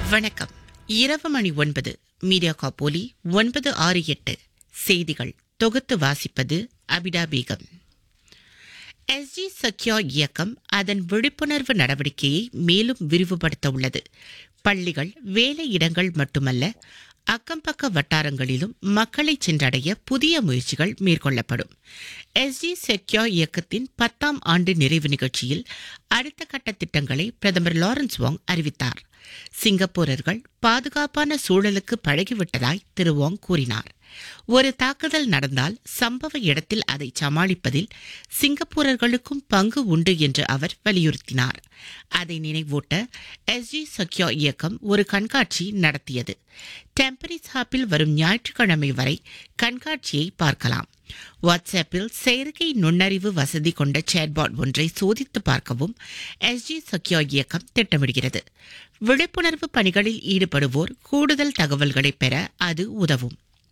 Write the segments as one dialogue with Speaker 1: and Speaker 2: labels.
Speaker 1: வணக்கம் இரவு மணி ஒன்பது மீடியா காப்போலி ஒன்பது ஆறு எட்டு செய்திகள் தொகுத்து வாசிப்பது அபிடா பேகம் எஸ்ஜி சக்யா இயக்கம் அதன் விழிப்புணர்வு நடவடிக்கையை மேலும் விரிவுபடுத்த உள்ளது பள்ளிகள் வேலையிடங்கள் மட்டுமல்ல அக்கம்பக்க வட்டாரங்களிலும் மக்களை சென்றடைய புதிய முயற்சிகள் மேற்கொள்ளப்படும் எஸ்ஜி செக்யா இயக்கத்தின் பத்தாம் ஆண்டு நிறைவு நிகழ்ச்சியில் அடுத்த கட்ட திட்டங்களை பிரதமர் லாரன்ஸ் வாங் அறிவித்தார் சிங்கப்பூரர்கள் பாதுகாப்பான சூழலுக்கு பழகிவிட்டதாய் திரு வாங் கூறினார் ஒரு தாக்குதல் நடந்தால் சம்பவ இடத்தில் அதை சமாளிப்பதில் சிங்கப்பூரர்களுக்கும் பங்கு உண்டு என்று அவர் வலியுறுத்தினார் அதை நினைவூட்ட எஸ்ஜி சக்யா இயக்கம் ஒரு கண்காட்சி நடத்தியது டெம்பரிஸ் ஹாப்பில் வரும் ஞாயிற்றுக்கிழமை வரை கண்காட்சியை பார்க்கலாம் வாட்ஸ்அப்பில் செயற்கை நுண்ணறிவு வசதி கொண்ட சேட்பாட் ஒன்றை சோதித்து பார்க்கவும் எஸ்ஜி சக்யா இயக்கம் திட்டமிடுகிறது விழிப்புணர்வு பணிகளில் ஈடுபடுவோர் கூடுதல் தகவல்களை பெற அது உதவும்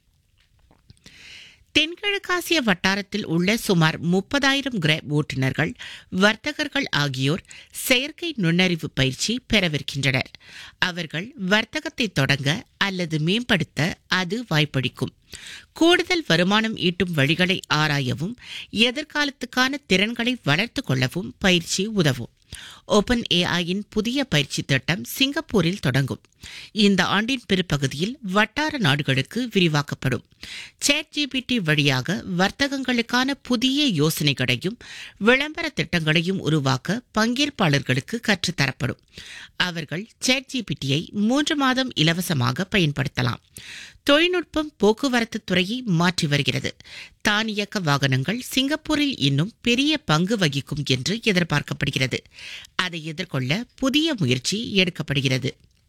Speaker 1: தென்கிழக்காசிய வட்டாரத்தில் உள்ள சுமார் முப்பதாயிரம் கிராப் ஓட்டுநர்கள் வர்த்தகர்கள் ஆகியோர் செயற்கை நுண்ணறிவு பயிற்சி பெறவிருக்கின்றனர் அவர்கள் வர்த்தகத்தை தொடங்க அல்லது மேம்படுத்த அது வாய்ப்பளிக்கும் கூடுதல் வருமானம் ஈட்டும் வழிகளை ஆராயவும் எதிர்காலத்துக்கான திறன்களை வளர்த்துக் கொள்ளவும் பயிற்சி உதவும் ஓபன் ஏஐயின் புதிய பயிற்சி திட்டம் சிங்கப்பூரில் தொடங்கும் இந்த ஆண்டின் பிற்பகுதியில் வட்டார நாடுகளுக்கு விரிவாக்கப்படும் சேட் ஜிபிடி வழியாக வர்த்தகங்களுக்கான புதிய யோசனைகளையும் விளம்பர திட்டங்களையும் உருவாக்க பங்கேற்பாளர்களுக்கு கற்றுத்தரப்படும் அவர்கள் சேட் ஜிபிடியை மூன்று மாதம் இலவசமாக பயன்படுத்தலாம் தொழில்நுட்பம் போக்குவரத்து துறையை மாற்றி வருகிறது தானியக்க வாகனங்கள் சிங்கப்பூரில் இன்னும் பெரிய பங்கு வகிக்கும் என்று எதிர்பார்க்கப்படுகிறது அதை எதிர்கொள்ள புதிய முயற்சி எடுக்கப்படுகிறது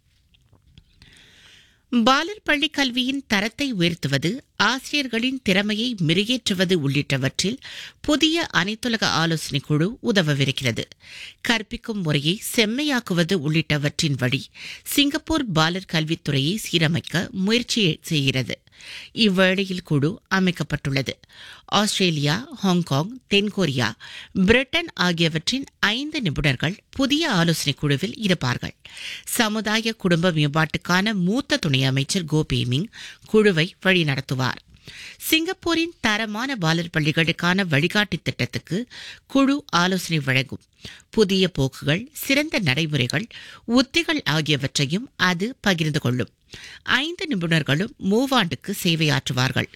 Speaker 1: பாலர் பள்ளி கல்வியின் தரத்தை உயர்த்துவது ஆசிரியர்களின் திறமையை மெருகேற்றுவது உள்ளிட்டவற்றில் புதிய அனைத்துலக ஆலோசனை குழு உதவவிருக்கிறது கற்பிக்கும் முறையை செம்மையாக்குவது உள்ளிட்டவற்றின் வழி சிங்கப்பூர் பாலர் கல்வித்துறையை சீரமைக்க முயற்சி செய்கிறது இவ்வேளையில் குழு அமைக்கப்பட்டுள்ளது ஆஸ்திரேலியா ஹாங்காங் தென்கொரியா பிரிட்டன் ஆகியவற்றின் ஐந்து நிபுணர்கள் புதிய ஆலோசனை குழுவில் இருப்பார்கள் சமுதாய குடும்ப மேம்பாட்டுக்கான மூத்த துணை அமைச்சர் கோ பேமிங் குழுவை வழிநடத்துவார் சிங்கப்பூரின் தரமான பாலர் பள்ளிகளுக்கான வழிகாட்டி திட்டத்துக்கு குழு ஆலோசனை வழங்கும் புதிய போக்குகள் சிறந்த நடைமுறைகள் உத்திகள் ஆகியவற்றையும் அது பகிர்ந்து கொள்ளும் ஐந்து நிபுணர்களும் மூவாண்டுக்கு சேவையாற்றுவார்கள்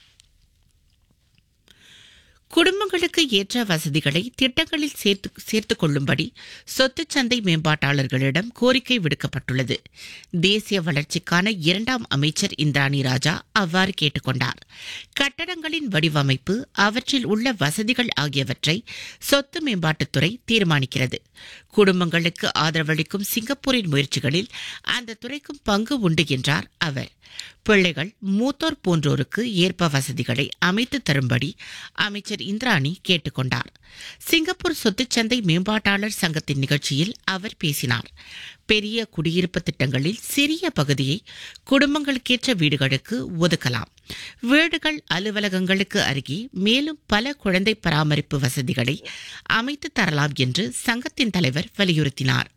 Speaker 1: குடும்பங்களுக்கு ஏற்ற வசதிகளை திட்டங்களில் சேர்த்து சேர்த்துக் கொள்ளும்படி சொத்துச் சந்தை மேம்பாட்டாளர்களிடம் கோரிக்கை விடுக்கப்பட்டுள்ளது தேசிய வளர்ச்சிக்கான இரண்டாம் அமைச்சர் இந்திராணி ராஜா அவ்வாறு கேட்டுக்கொண்டார் கட்டடங்களின் வடிவமைப்பு அவற்றில் உள்ள வசதிகள் ஆகியவற்றை சொத்து மேம்பாட்டுத்துறை தீர்மானிக்கிறது குடும்பங்களுக்கு ஆதரவளிக்கும் சிங்கப்பூரின் முயற்சிகளில் அந்த துறைக்கும் பங்கு உண்டு என்றார் அவர் பிள்ளைகள் மூத்தோர் போன்றோருக்கு ஏற்ப வசதிகளை அமைத்து தரும்படி அமைச்சர் இந்திராணி கேட்டுக்கொண்டார் சிங்கப்பூர் சொத்துச்சந்தை மேம்பாட்டாளர் சங்கத்தின் நிகழ்ச்சியில் அவர் பேசினார் பெரிய குடியிருப்பு திட்டங்களில் சிறிய பகுதியை குடும்பங்களுக்கேற்ற வீடுகளுக்கு ஒதுக்கலாம் வீடுகள் அலுவலகங்களுக்கு அருகே மேலும் பல குழந்தை பராமரிப்பு வசதிகளை அமைத்து தரலாம் என்று சங்கத்தின் தலைவர் வலியுறுத்தினார்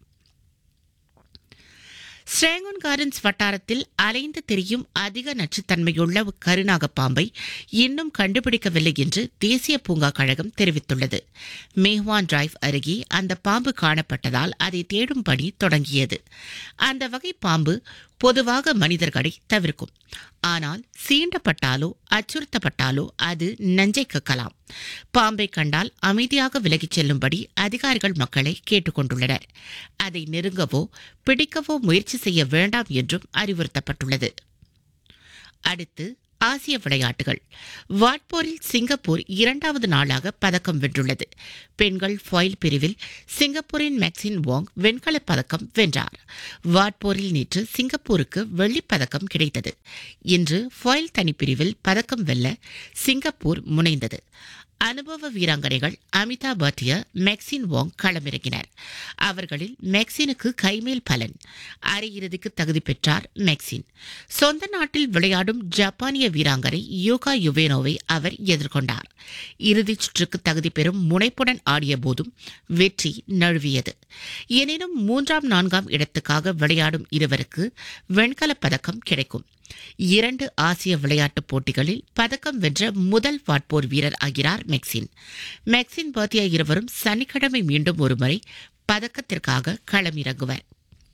Speaker 1: ஸ்ரேங்கன் கார்டன்ஸ் வட்டாரத்தில் அலைந்து திரியும் அதிக நச்சுத்தன்மையுள்ள கருநாக பாம்பை இன்னும் கண்டுபிடிக்கவில்லை என்று தேசிய பூங்கா கழகம் தெரிவித்துள்ளது மேஹ்வான் டிரைவ் அருகே அந்த பாம்பு காணப்பட்டதால் அதை தேடும் பணி தொடங்கியது அந்த வகை பாம்பு பொதுவாக மனிதர்களை தவிர்க்கும் ஆனால் சீண்டப்பட்டாலோ அச்சுறுத்தப்பட்டாலோ அது நஞ்சை கக்கலாம் பாம்பை கண்டால் அமைதியாக விலகிச் செல்லும்படி அதிகாரிகள் மக்களை கேட்டுக்கொண்டுள்ளனர் அதை நெருங்கவோ பிடிக்கவோ முயற்சி செய்ய வேண்டாம் என்றும் அறிவுறுத்தப்பட்டுள்ளது அடுத்து ஆசிய விளையாட்டுகள் வாட்போரில் சிங்கப்பூர் இரண்டாவது நாளாக பதக்கம் வென்றுள்ளது பெண்கள் ஃபாயில் பிரிவில் சிங்கப்பூரின் மேக்சின் வாங் வெண்கலப் பதக்கம் வென்றார் வாட்போரில் நேற்று சிங்கப்பூருக்கு வெள்ளிப் பதக்கம் கிடைத்தது இன்று ஃபாயில் தனிப்பிரிவில் பதக்கம் வெல்ல சிங்கப்பூர் முனைந்தது அனுபவ வீராங்கனைகள் அமிதா பாட்டியா மெக்சின் வாங் களமிறங்கினர் அவர்களில் மெக்சினுக்கு கைமேல் பலன் அரையிறுதிக்கு தகுதி பெற்றார் மெக்சின் சொந்த நாட்டில் விளையாடும் ஜப்பானிய வீராங்கனை யோகா யுவேனோவை அவர் எதிர்கொண்டார் இறுதிச் சுற்றுக்கு தகுதி பெறும் முனைப்புடன் ஆடிய போதும் வெற்றி நழுவியது எனினும் மூன்றாம் நான்காம் இடத்துக்காக விளையாடும் இருவருக்கு வெண்கலப் பதக்கம் கிடைக்கும் இரண்டு ஆசிய விளையாட்டுப் போட்டிகளில் பதக்கம் வென்ற முதல் வாட்போர் வீரர் ஆகிறார் மெக்சின் மெக்சின் பாத்தியா இருவரும் சனிக்கிழமை மீண்டும் ஒருமுறை பதக்கத்திற்காக களமிறங்குவர்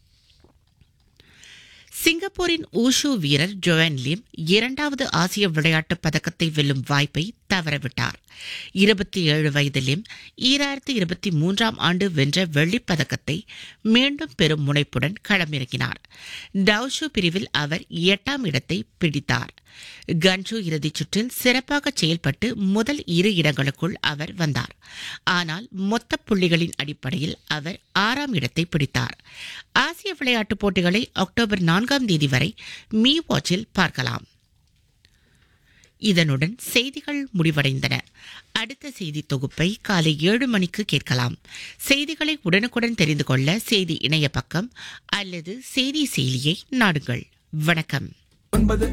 Speaker 1: சிங்கப்பூரின் ஊஷு வீரர் ஜோவன் லிம் இரண்டாவது ஆசிய விளையாட்டுப் பதக்கத்தை வெல்லும் வாய்ப்பை தவறவிட்டார் இருபத்தி ஏழு வயது லிம் ஈராயிரத்தி இருபத்தி மூன்றாம் ஆண்டு வென்ற வெள்ளிப் பதக்கத்தை மீண்டும் பெறும் முனைப்புடன் களமிறங்கினார் டவுஷு பிரிவில் அவர் எட்டாம் இடத்தை பிடித்தார் கன்ஷு இறுதிச் சுற்றில் சிறப்பாக செயல்பட்டு முதல் இரு இடங்களுக்குள் அவர் வந்தார் ஆனால் மொத்த புள்ளிகளின் அடிப்படையில் அவர் ஆறாம் இடத்தை பிடித்தார் ஆசிய விளையாட்டுப் போட்டிகளை அக்டோபர் நான்காம் தேதி வரை மீ வாட்சில் பார்க்கலாம் இதனுடன் செய்திகள் முடிவடைந்தன அடுத்த செய்தி தொகுப்பை காலை ஏழு மணிக்கு கேட்கலாம் செய்திகளை உடனுக்குடன் தெரிந்து கொள்ள செய்தி இணைய பக்கம் அல்லது செய்தி செயலியை நாடுங்கள் வணக்கம்
Speaker 2: ஒன்பது